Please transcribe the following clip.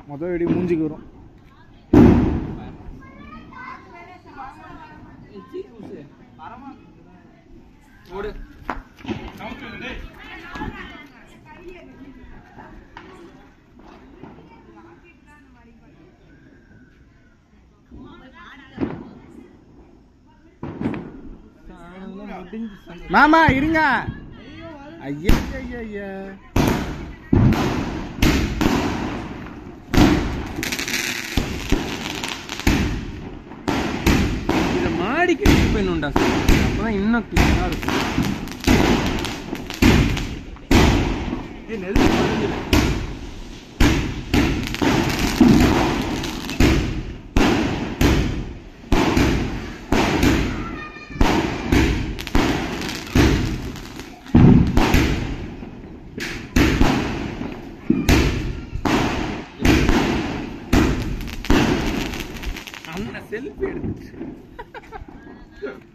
மொதல் வெடி மூஞ்சிக்கு வரும் ஓடு மாமா இருங்க ஐயா ஐயா ஐயா இதை மாடிக்கு எடுத்து போயிடணும்டா சார் அப்பதான் இன்னும் கிளியரா இருக்கும் ஏய் நெருப்பு பறந்துடு. அண்ணன் செல்ஃபி எடுத்துச்சு